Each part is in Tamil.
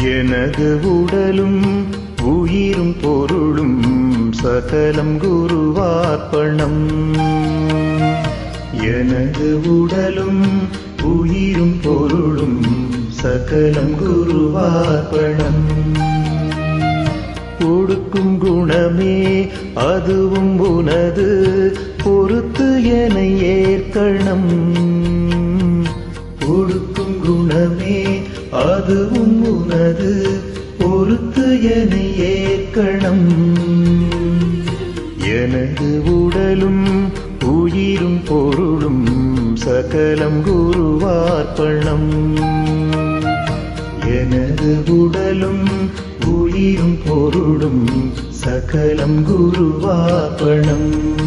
எனது உடலும் உயிரும் பொருளும் சகலம் குருவார்ப்பணம் எனது உடலும் உயிரும் பொருளும் சகலம் குருவார்ப்பணம் கொடுக்கும் குணமே அதுவும் உனது பொறுத்து என ஏற்கணம் கொடுக்கும் குணமே அதுவும் உனது பொறுத்து என ஏற்கணம் எனது உடலும் உயிரும் பொருளும் சகலம் குருவார்ப்பணம் எனது உடலும் உயிரும் பொருளும் சகலம் குருவார்ப்பணம்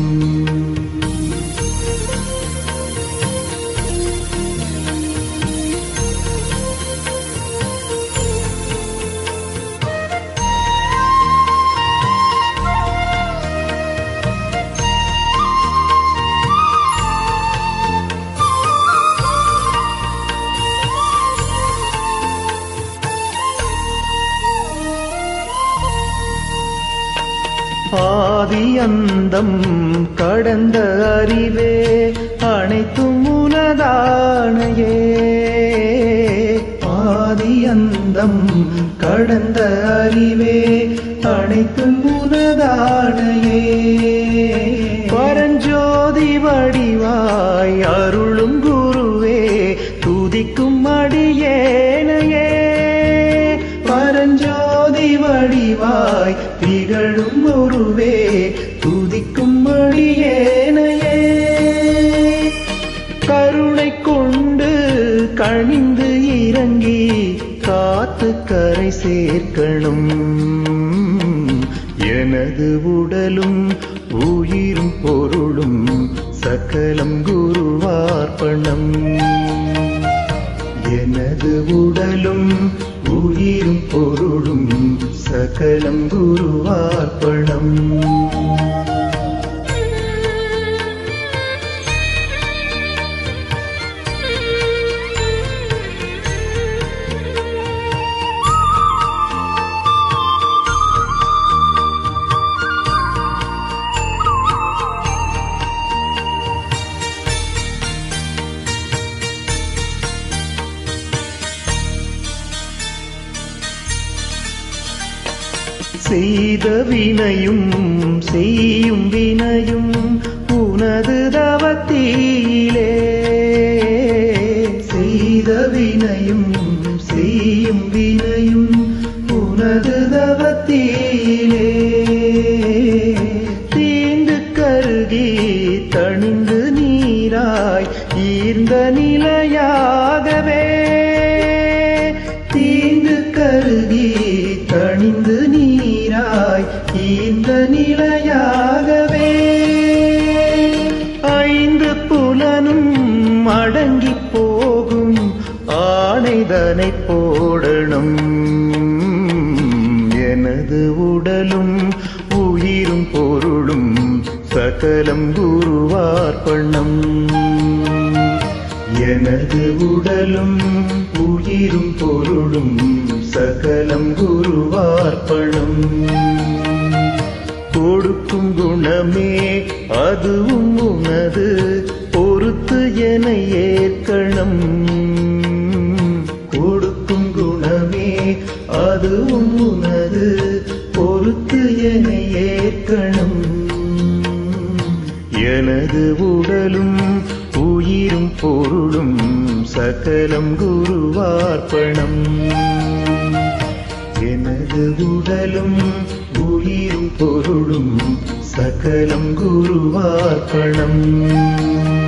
ஆதி அந்தம் கடந்த அறிவே அனைத்தும் உனதானையே ஆதி அந்தம் கடந்த அறிவே அனைத்தும் உனதானையே பரஞ்சோதி வடிவாய் அருளும் குருவே துதிக்கும் அடியேனையே பரஞ்சோதி வடிவாய் திகழும் ஒருவே துதிக்கும் அடியேனையே கருணை கொண்டு கணிந்து இறங்கி காத்து கரை சேர்க்கணும் எனது உடலும் உயிரும் பொருளும் சகலம் குருவார்ப்பணம் எனது உடலும் உயிரும் பொருளும் சகலம் குருவார்ப்பணம் செய்த வினையும் செய்யும் வினையும் உனது தவத்தீலே செய்த வினையும் செய்யும் வினையும் உனது தவத்தீலே தீண்டு கருகி தணிந்து நீராய் ஈர்ந்த நிலையாகவே தீண்டு கருகி தணிந்து நீராய் ஈர்ந்த நிலையாகவே ஐந்து புலனும் அடங்கி போகும் ஆணைதனை போடணும் எனது உடலும் உயிரும் பொருளும் சகலம் குருவார்ப்பணம் எனது உடலும் உயிரும் பொருளும் சகலம் குருவார்ப்பணம் கொடுக்கும் குணமே அதுவும் உனது பொறுத்து என ஏற்கணும் கொடுக்கும் குணமே அதுவும் உனது பொறுத்து என ஏற்கணும் எனது உடலும் உயிரும் பொருளும் சகலம் குருவார்ப்பணம் எனது உடலும் உயிரும் பொருளும் சகலம் குருவார்ப்பணம்